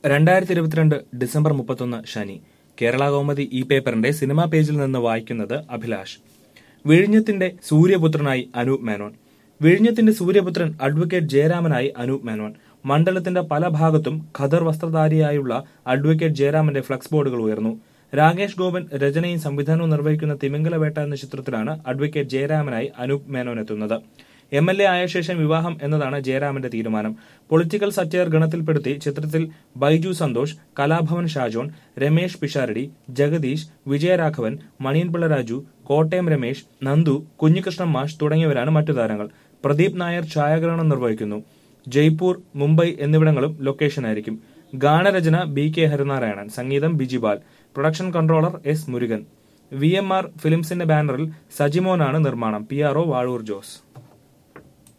രണ്ടായിരത്തി ഇരുപത്തിരണ്ട് ഡിസംബർ മുപ്പത്തൊന്ന് ശനി കേരള കൗമുദി ഈ പേപ്പറിന്റെ സിനിമാ പേജിൽ നിന്ന് വായിക്കുന്നത് അഭിലാഷ് വിഴിഞ്ഞത്തിന്റെ സൂര്യപുത്രനായി അനൂപ് മേനോൻ വിഴിഞ്ഞത്തിന്റെ സൂര്യപുത്രൻ അഡ്വക്കേറ്റ് ജയരാമനായി അനൂപ് മേനോൻ മണ്ഡലത്തിന്റെ പല ഭാഗത്തും ഖദർ വസ്ത്രധാരിയായുള്ള അഡ്വക്കേറ്റ് ജയരാമന്റെ ഫ്ലക്സ് ബോർഡുകൾ ഉയർന്നു രാകേഷ് ഗോപൻ രചനയും സംവിധാനവും നിർവഹിക്കുന്ന തിമിംഗലവേട്ട എന്ന ചിത്രത്തിലാണ് അഡ്വക്കേറ്റ് ജയരാമനായി അനൂപ് മേനോൻ എത്തുന്നത് എം എൽ എ ആയ ശേഷം വിവാഹം എന്നതാണ് ജയരാമന്റെ തീരുമാനം പൊളിറ്റിക്കൽ സറ്റയർ ഗണത്തിൽപ്പെടുത്തി ചിത്രത്തിൽ ബൈജു സന്തോഷ് കലാഭവൻ ഷാജോൺ രമേഷ് പിഷാരടി ജഗദീഷ് വിജയരാഘവൻ മണിയൻപിള്ള രാജു കോട്ടയം രമേശ് നന്ദു കുഞ്ഞികൃഷ്ണൻ മാഷ് തുടങ്ങിയവരാണ് മറ്റു താരങ്ങൾ പ്രദീപ് നായർ ഛായാഗ്രഹണം നിർവഹിക്കുന്നു ജയ്പൂർ മുംബൈ എന്നിവിടങ്ങളും ലൊക്കേഷനായിരിക്കും ഗാനരചന ബി കെ ഹരിനാരായണൻ സംഗീതം Bijibal production controller S Murugan V M R ഫിലിംസിന്റെ ബാനറിൽ സജിമോനാണ് നിർമ്മാണം P R O Vazhoor Jose